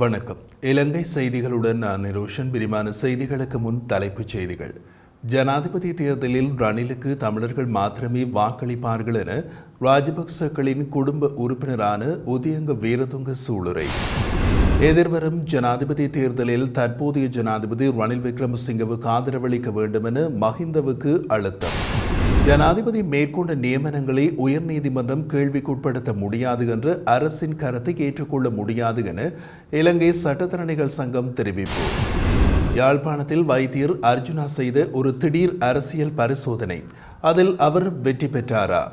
வணக்கம் இலங்கை செய்திகளுடன் நான் நிரோஷன் விரிவான செய்திகளுக்கு முன் தலைப்புச் செய்திகள் ஜனாதிபதி தேர்தலில் ரணிலுக்கு தமிழர்கள் மாத்திரமே வாக்களிப்பார்கள் என ராஜபக்சக்களின் குடும்ப உறுப்பினரான உதயங்க வீரதுங்க சூளுரை எதிர்வரும் ஜனாதிபதி தேர்தலில் தற்போதைய ஜனாதிபதி ரணில் விக்ரமசிங்கவுக்கு ஆதரவளிக்க வேண்டும் என மஹிந்தவுக்கு அழுத்தம் ஜனாதிபதி மேற்கொண்ட நியமனங்களை உயர்நீதிமன்றம் கேள்விக்குட்படுத்த முடியாது என்று அரசின் கருத்தை ஏற்றுக்கொள்ள முடியாது என இலங்கை சட்டத்தரணிகள் சங்கம் தெரிவிப்பு யாழ்ப்பாணத்தில் வைத்தியர் அர்ஜுனா செய்த ஒரு திடீர் அரசியல் பரிசோதனை அதில் அவர் வெற்றி பெற்றாரா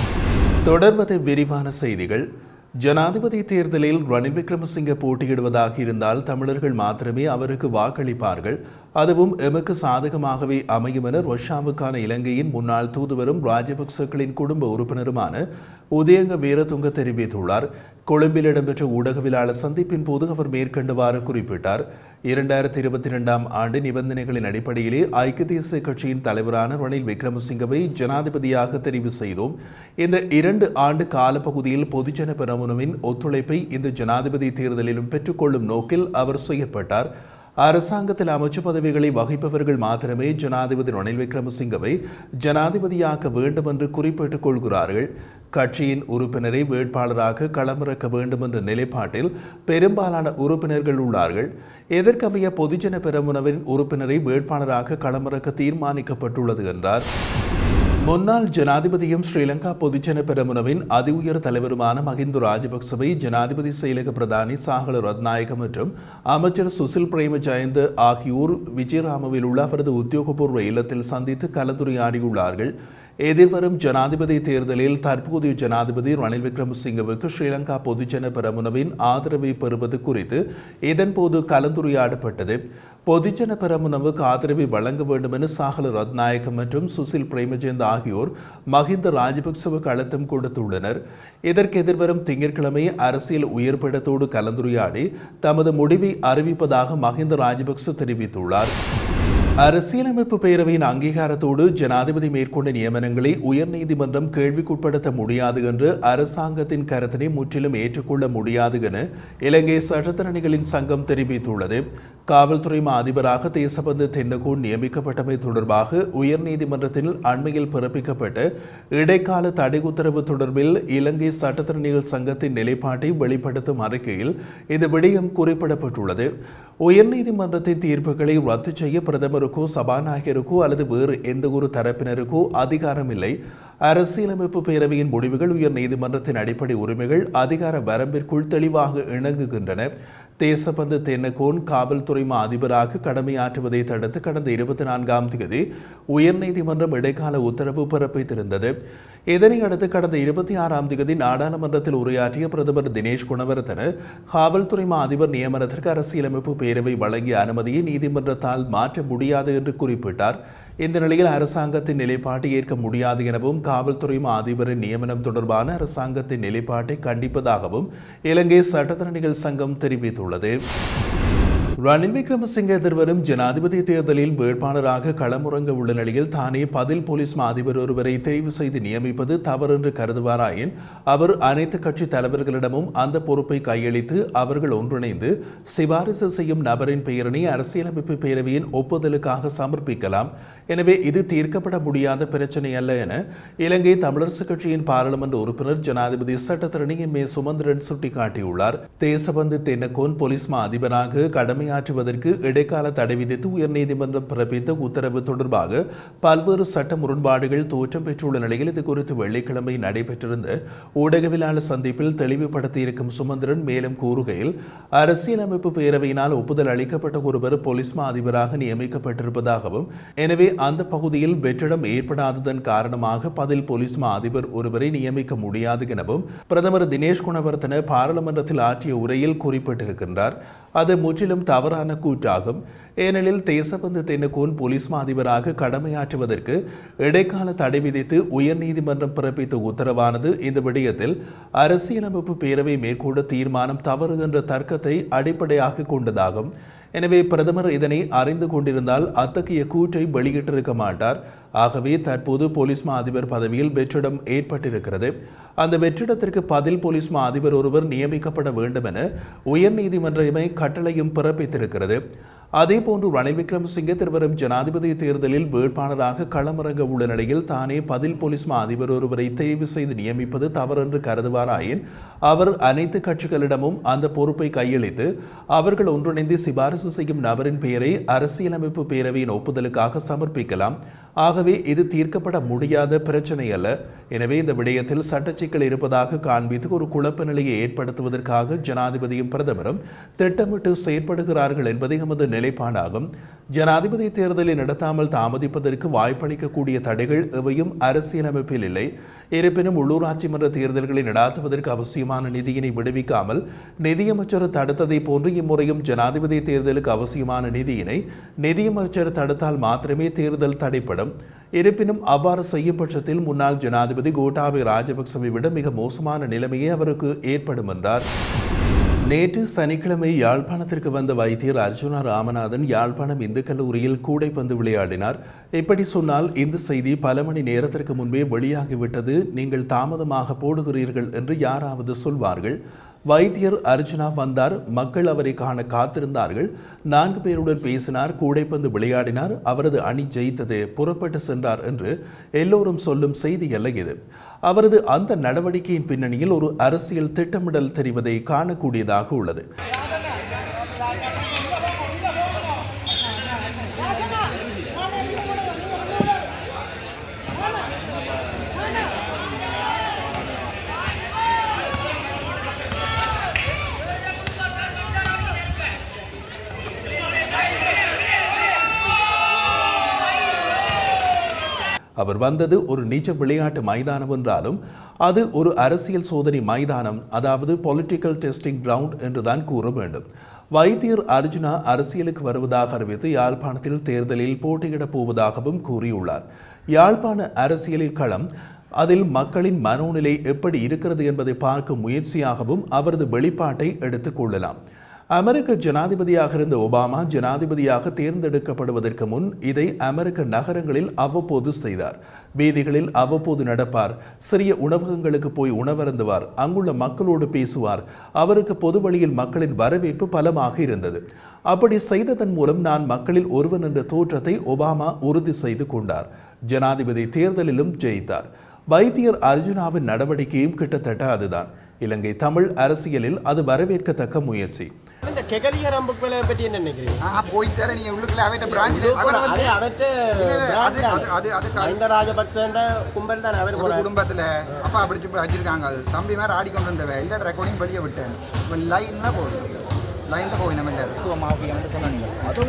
தொடர்வது விரிவான செய்திகள் ஜனாதிபதி தேர்தலில் ரணில் விக்ரமசிங்க போட்டியிடுவதாக இருந்தால் தமிழர்கள் மாத்திரமே அவருக்கு வாக்களிப்பார்கள் அதுவும் எமக்கு சாதகமாகவே அமையும் என ரஷ்யாவுக்கான இலங்கையின் முன்னாள் தூதுவரும் ராஜபக்சக்களின் குடும்ப உறுப்பினருமான உதயங்க வீரதுங்க தெரிவித்துள்ளார் கொழும்பில் இடம்பெற்ற ஊடகவியலாளர் சந்திப்பின் போது அவர் மேற்கண்டவாறு குறிப்பிட்டார் இரண்டாயிரத்தி இருபத்தி இரண்டாம் ஆண்டு நிபந்தனைகளின் அடிப்படையிலே ஐக்கிய தேசிய கட்சியின் தலைவரான ரணில் விக்ரமசிங்கவை ஜனாதிபதியாக தெரிவு செய்தோம் இந்த இரண்டு ஆண்டு காலப்பகுதியில் பொதுஜன பெரமுனவின் ஒத்துழைப்பை இந்த ஜனாதிபதி தேர்தலிலும் பெற்றுக்கொள்ளும் நோக்கில் அவர் செயற்பட்டார் அரசாங்கத்தில் அமைச்சு பதவிகளை வகிப்பவர்கள் மாத்திரமே ஜனாதிபதி ரணில் விக்ரமசிங்கவை ஜனாதிபதியாக்க வேண்டும் என்று குறிப்பிட்டுக் கொள்கிறார்கள் கட்சியின் உறுப்பினரை வேட்பாளராக களமிறக்க வேண்டும் என்ற நிலைப்பாட்டில் பெரும்பாலான உறுப்பினர்கள் உள்ளார்கள் எதற்கமைய பொதுஜன பெரமுனவின் உறுப்பினரை வேட்பாளராக களமிறக்க தீர்மானிக்கப்பட்டுள்ளது என்றார் முன்னாள் ஜனாதிபதியும் ஸ்ரீலங்கா பொதுஜன பெரமுனவின் அதி உயர் தலைவருமான மஹிந்த ராஜபக்சவை ஜனாதிபதி செயலக பிரதானி சாகல ரத்நாயக மற்றும் அமைச்சர் சுசில் பிரேம ஜெயந்த் ஆகியோர் விஜயராமவில் உள்ள அவரது உத்தியோகபூர்வ இல்லத்தில் சந்தித்து கலந்துரையாடியுள்ளார்கள் எதிர்வரும் ஜனாதிபதி தேர்தலில் தற்போதைய ஜனாதிபதி ரணில் விக்ரமசிங்கவுக்கு ஸ்ரீலங்கா பொதுஜன பெரமுனவின் ஆதரவை பெறுவது குறித்து இதன்போது கலந்துரையாடப்பட்டது பொதுஜன பெரமுனவுக்கு ஆதரவை வழங்க வேண்டும் என சாகல ரத்நாயகம் மற்றும் சுசில் பிரேமஜெயந்த் ஆகியோர் மஹிந்த ராஜபக்சவுக்கு அழுத்தம் கொடுத்துள்ளனர் இதற்கு எதிர்வரும் திங்கட்கிழமை அரசியல் உயர்படத்தோடு கலந்துரையாடி தமது முடிவை அறிவிப்பதாக மஹிந்த ராஜபக்ச தெரிவித்துள்ளார் அரசியலமைப்பு பேரவையின் அங்கீகாரத்தோடு ஜனாதிபதி மேற்கொண்ட நியமனங்களை உயர்நீதிமன்றம் கேள்விக்குட்படுத்த முடியாது என்று அரசாங்கத்தின் கருத்தினை முற்றிலும் ஏற்றுக்கொள்ள முடியாது என இலங்கை சட்டத்தரணிகளின் சங்கம் தெரிவித்துள்ளது காவல்துறை மா அதிபராக தேசபந்து தென்னகோன் நியமிக்கப்பட்டமை தொடர்பாக உயர்நீதிமன்றத்தில் அண்மையில் பிறப்பிக்கப்பட்ட இடைக்கால தடை உத்தரவு தொடர்பில் இலங்கை சட்டத்தரணிகள் சங்கத்தின் நிலைப்பாட்டை வெளிப்படுத்தும் அறிக்கையில் இந்த விடயம் குறிப்பிடப்பட்டுள்ளது உயர்நீதிமன்றத்தின் தீர்ப்புகளை ரத்து செய்ய பிரதமருக்கோ சபாநாயகருக்கோ அல்லது வேறு எந்த ஒரு தரப்பினருக்கோ அதிகாரம் இல்லை அரசியலமைப்பு பேரவையின் முடிவுகள் உயர் நீதிமன்றத்தின் அடிப்படை உரிமைகள் அதிகார வரம்பிற்குள் தெளிவாக இணங்குகின்றன தேசபந்து தென்னகோன் காவல்துறை மா அதிபராக கடமையாற்றுவதை தடுத்து கடந்த இருபத்தி நான்காம் தேதி உயர்நீதிமன்றம் இடைக்கால உத்தரவு பிறப்பித்திருந்தது இதனை அடுத்து கடந்த இருபத்தி ஆறாம் தேதி நாடாளுமன்றத்தில் உரையாற்றிய பிரதமர் தினேஷ் குணவர்தன காவல்துறை மா அதிபர் நியமனத்திற்கு அரசியலமைப்பு பேரவை வழங்கிய அனுமதியை நீதிமன்றத்தால் மாற்ற முடியாது என்று குறிப்பிட்டார் இந்த நிலையில் அரசாங்கத்தின் நிலைப்பாட்டை ஏற்க முடியாது எனவும் காவல்துறை மா அதிபரின் நியமனம் தொடர்பான அரசாங்கத்தின் நிலைப்பாட்டை கண்டிப்பதாகவும் இலங்கை சட்டத்தரணிகள் சங்கம் தெரிவித்துள்ளது ரணில் விக்ரமசிங்க எதிர்வரும் ஜனாதிபதி தேர்தலில் வேட்பாளராக களமுறங்க உள்ள நிலையில் தானே பதில் போலீஸ் மா அதிபர் ஒருவரை தெரிவு செய்து நியமிப்பது தவறு என்று கருதுவாராயின் அவர் அனைத்து கட்சி தலைவர்களிடமும் அந்த பொறுப்பை கையளித்து அவர்கள் ஒன்றிணைந்து சிபாரிசு செய்யும் நபரின் பெயரினை அரசியலமைப்பு பேரவையின் ஒப்புதலுக்காக சமர்ப்பிக்கலாம் எனவே இது தீர்க்கப்பட முடியாத பிரச்சனை அல்ல என இலங்கை தமிழரசு கட்சியின் பாராளுமன்ற உறுப்பினர் ஜனாதிபதி சட்டத்தரணி எம் ஏ சுமந்திரன் சுட்டிக்காட்டியுள்ளார் தேசபந்து தென்னகோன் போலீஸ் மா அதிபராக கடமையாற்றுவதற்கு இடைக்கால தடை விதித்து உயர்நீதிமன்றம் பிறப்பித்த உத்தரவு தொடர்பாக பல்வேறு சட்ட முரண்பாடுகள் தோற்றம் பெற்றுள்ள நிலையில் இது குறித்து வெள்ளிக்கிழமை நடைபெற்றிருந்த ஊடகவியலாளர் சந்திப்பில் தெளிவுபடுத்தியிருக்கும் சுமந்திரன் மேலும் கூறுகையில் அரசியலமைப்பு பேரவையினால் ஒப்புதல் அளிக்கப்பட்ட ஒருவர் போலீஸ் மா அதிபராக நியமிக்கப்பட்டிருப்பதாகவும் எனவே அந்த பகுதியில் வெற்றிடம் ஏற்படாததன் காரணமாக பதில் போலீஸ் மா அதிபர் ஒருவரை நியமிக்க முடியாது எனவும் பிரதமர் தினேஷ் குணவர்த்தன பாராளுமன்றத்தில் ஆற்றிய உரையில் குறிப்பிட்டிருக்கின்றார் அது முற்றிலும் தவறான கூற்றாகும் ஏனெனில் தேசபந்து தென்னகோன் போலீஸ் மா அதிபராக கடமையாற்றுவதற்கு இடைக்கால தடை விதித்து உயர்நீதிமன்றம் பிறப்பித்த உத்தரவானது இந்த விடயத்தில் அரசியலமைப்பு பேரவை மேற்கொண்ட தீர்மானம் தவறு என்ற தர்க்கத்தை அடிப்படையாக கொண்டதாகும் எனவே பிரதமர் இதனை அறிந்து கொண்டிருந்தால் அத்தகைய கூற்றை வெளியிட்டிருக்க மாட்டார் ஆகவே தற்போது போலீஸ் மா அதிபர் பதவியில் வெற்றிடம் ஏற்பட்டிருக்கிறது அந்த வெற்றிடத்திற்கு பதில் போலீஸ் மா அதிபர் ஒருவர் நியமிக்கப்பட வேண்டும் என உயர்நீதிமன்றமே கட்டளையும் பிறப்பித்திருக்கிறது அதேபோன்று ரணில் விக்ரமசிங்கே திருவரும் ஜனாதிபதி தேர்தலில் வேட்பாளராக களமிறங்க உள்ள நிலையில் தானே பதில் போலீஸ் மா அதிபர் ஒருவரை தெரிவு செய்து நியமிப்பது தவறென்று கருதுவாராயின் அவர் அனைத்து கட்சிகளிடமும் அந்த பொறுப்பை கையளித்து அவர்கள் ஒன்றிணைந்து சிபாரிசு செய்யும் நபரின் பெயரை அரசியலமைப்பு பேரவையின் ஒப்புதலுக்காக சமர்ப்பிக்கலாம் ஆகவே இது தீர்க்கப்பட முடியாத பிரச்சனை அல்ல எனவே இந்த விடயத்தில் சட்ட சிக்கல் இருப்பதாக காண்பித்து ஒரு குழப்ப நிலையை ஏற்படுத்துவதற்காக ஜனாதிபதியும் பிரதமரும் திட்டமிட்டு செயற்படுகிறார்கள் என்பது எமது நிலைப்பாடாகும் ஜனாதிபதி தேர்தலை நடத்தாமல் தாமதிப்பதற்கு வாய்ப்பளிக்கக்கூடிய தடைகள் எவையும் அரசியலமைப்பில் இல்லை இருப்பினும் உள்ளூராட்சி மன்ற தேர்தல்களை நடாத்துவதற்கு அவசியமான நிதியினை விடுவிக்காமல் நிதியமைச்சர் தடுத்ததை போன்று இம்முறையும் ஜனாதிபதி தேர்தலுக்கு அவசியமான நிதியினை நிதியமைச்சர் தடுத்தால் மாத்திரமே தேர்தல் தடைப்படும் இருப்பினும் அவ்வாறு செய்யும் பட்சத்தில் முன்னாள் ஜனாதிபதி கோட்டாபய ராஜபக்சவை விட மிக மோசமான நிலைமையே அவருக்கு ஏற்படும் என்றார் நேற்று சனிக்கிழமை யாழ்ப்பாணத்திற்கு வந்த வைத்தியர் அர்ஜுனா ராமநாதன் யாழ்ப்பாணம் இந்து கல்லூரியில் கூடைப்பந்து விளையாடினார் இப்படி சொன்னால் இந்த செய்தி பல மணி நேரத்திற்கு முன்பே வெளியாகிவிட்டது நீங்கள் தாமதமாக போடுகிறீர்கள் என்று யாராவது சொல்வார்கள் வைத்தியர் அர்ஜுனா வந்தார் மக்கள் அவரை காண காத்திருந்தார்கள் நான்கு பேருடன் பேசினார் கூடைப்பந்து விளையாடினார் அவரது அணி ஜெயித்தது புறப்பட்டு சென்றார் என்று எல்லோரும் சொல்லும் செய்தி அல்ல இது அவரது அந்த நடவடிக்கையின் பின்னணியில் ஒரு அரசியல் திட்டமிடல் தெரிவதை காணக்கூடியதாக உள்ளது அவர் வந்தது ஒரு நிஜ விளையாட்டு மைதானம் என்றாலும் அது ஒரு அரசியல் சோதனை மைதானம் அதாவது பொலிட்டிக்கல் டெஸ்டிங் கிரவுண்ட் என்றுதான் கூற வேண்டும் வைத்தியர் அர்ஜுனா அரசியலுக்கு வருவதாக அறிவித்து யாழ்ப்பாணத்தில் தேர்தலில் போட்டியிடப் போவதாகவும் கூறியுள்ளார் யாழ்ப்பாண அரசியலில் களம் அதில் மக்களின் மனோநிலை எப்படி இருக்கிறது என்பதை பார்க்கும் முயற்சியாகவும் அவரது வெளிப்பாட்டை எடுத்துக் கொள்ளலாம் அமெரிக்க ஜனாதிபதியாக இருந்த ஒபாமா ஜனாதிபதியாக தேர்ந்தெடுக்கப்படுவதற்கு முன் இதை அமெரிக்க நகரங்களில் அவ்வப்போது செய்தார் வீதிகளில் அவ்வப்போது நடப்பார் சிறிய உணவகங்களுக்கு போய் உணவருந்துவார் அங்குள்ள மக்களோடு பேசுவார் அவருக்கு பொது வழியில் மக்களின் வரவேற்பு பலமாக இருந்தது அப்படி செய்ததன் மூலம் நான் மக்களில் ஒருவன் என்ற தோற்றத்தை ஒபாமா உறுதி செய்து கொண்டார் ஜனாதிபதி தேர்தலிலும் ஜெயித்தார் வைத்தியர் அர்ஜுனாவின் நடவடிக்கையும் கிட்டத்தட்ட அதுதான் இலங்கை தமிழ் அரசியலில் அது வரவேற்கத்தக்க முயற்சி இந்த கெகலிய ரம்புக்களை பற்றி என்ன நினைக்கிறீங்க ஆ போயிட்டாரு நீங்க உள்ளுக்குள்ள அவட்ட பிரான்ச்ல அவர் அது வந்து அவற்ற இல்ல, இல்ல, அது அது அது அது க- மஹிந்த ராஜபக்சேன்ற கும்பல் தான் அவர் ஒரு போறாரு குடும்பத்துல அப்பா அப்படி சொல்லி வச்சிருக்காங்க தம்பி மாதிரி ஆடிக்கொண்டு இருந்தவ இல்ல ரெக்கார்டிங் வெளியே விட்டேன் இப்போ லைன்ல போகுது லைன்ல போய் நம்ம எல்லாரும்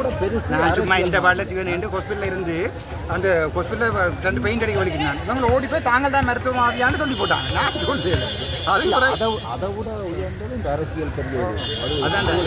நான் சும்மா இந்த வார்டில் சிவன் என்று ஹாஸ்பிட்டலில் இருந்து அந்த ஹாஸ்பிட்டலில் ரெண்டு பெயிண்ட் அடிக்க வலிக்கிறாங்க இவங்க ஓடி போய் தாங்கள் தான் மருத்துவ மாதிரியான்னு சொல்லி போட்டாங்க நான் சொல்லல அது அதை விட உயர்ந்தது இந்த அரசியல் தெரிஞ்சது அது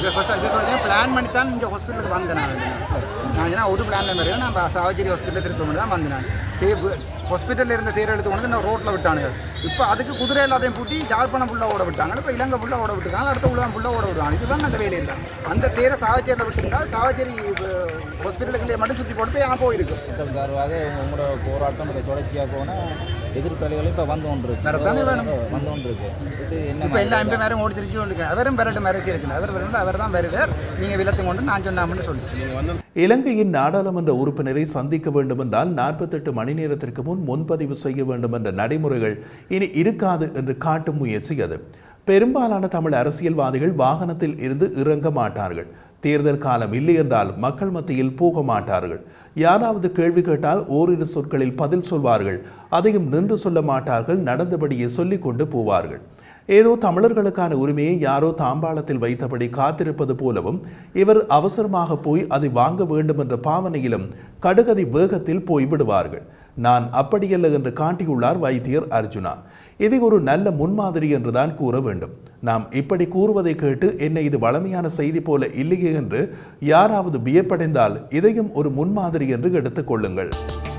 அதான் பிளான் பண்ணி தான் இந்த ஹாஸ்பிட்டலுக்கு வந்தேன் நான் நான் ஏன்னா ஒரு பிளான்ல மாதிரி நான் சாவச்சேரி ஹாஸ்பிட்டல் திருத்த மட்டும் தான் வந்தேன் நான் தே ஹாஸ்பிட்டலில் இருந்த தேர் எடுத்து கொண்டு நான் ரோட்டில் விட்டானுங்க இப்போ அதுக்கு குதிரை எல்லாத்தையும் பூட்டி யாழ்ப்பாணம் ஃபுல்லாக ஓட விட்டாங்க இப்போ இலங்கை ஃபுல்லாக ஓட விட்டுருக்காங்க அடுத்த உலகம் ஃபுல்லாக ஓட விடுவாங்க இதுதான் அந்த வேலை இல்லை அந்த தேரை சாவச்சேரியில் விட்டுருந்தா சாவச்சேரி ஹாஸ்பிட்டலுக்குள்ளே மட்டும் சுற்றி போட்டு போய் அங்கே போயிருக்கு சார்பாக உங்களோட போராட்டம் இதை தொடர்ச்சியாக போனால் எதிர்ப்பலைகளும் இப்போ வந்து கொண்டு இருக்கு வரத்தானே வேணும். வந்து கொண்டு இருக்கு இது என்ன இப்போ எல்லா எம்பி மேரும் ஓடி திருச்சி கொண்டு அவரும் பெறட்டும் அரசியல் இருக்குல்ல அவர் வரணும் அவர் தான் வருவார் நீங்கள் விலத்து கொண்டு நான் சொன்னாமன்னு சொல்லி இலங்கையின் நாடாளுமன்ற உறுப்பினரை சந்திக்க வேண்டுமென்றால் நாற்பத்தெட்டு மணி நேரத்திற்கு முன் முன்பதிவு செய்ய வேண்டும் என்ற நடைமுறைகள் இனி இருக்காது என்று காட்டும் முயற்சி அது பெரும்பாலான தமிழ் அரசியல்வாதிகள் வாகனத்தில் இருந்து இறங்க மாட்டார்கள் தேர்தல் காலம் இல்லை என்றால் மக்கள் மத்தியில் போக மாட்டார்கள் யாராவது கேள்வி கேட்டால் ஓரிரு சொற்களில் பதில் சொல்வார்கள் அதையும் நின்று சொல்ல மாட்டார்கள் நடந்தபடியே சொல்லிக் கொண்டு போவார்கள் ஏதோ தமிழர்களுக்கான உரிமையை யாரோ தாம்பாளத்தில் வைத்தபடி காத்திருப்பது போலவும் இவர் அவசரமாக போய் அதை வாங்க வேண்டும் என்ற பாவனையிலும் கடுகதி வேகத்தில் போய் விடுவார்கள் நான் அப்படியல்ல என்று காட்டியுள்ளார் வைத்தியர் அர்ஜுனா இதை ஒரு நல்ல முன்மாதிரி என்றுதான் கூற வேண்டும் நாம் இப்படி கூறுவதை கேட்டு என்ன இது வளமையான செய்தி போல இல்லையே என்று யாராவது வியப்படைந்தால் இதையும் ஒரு முன்மாதிரி என்று எடுத்துக் கொள்ளுங்கள்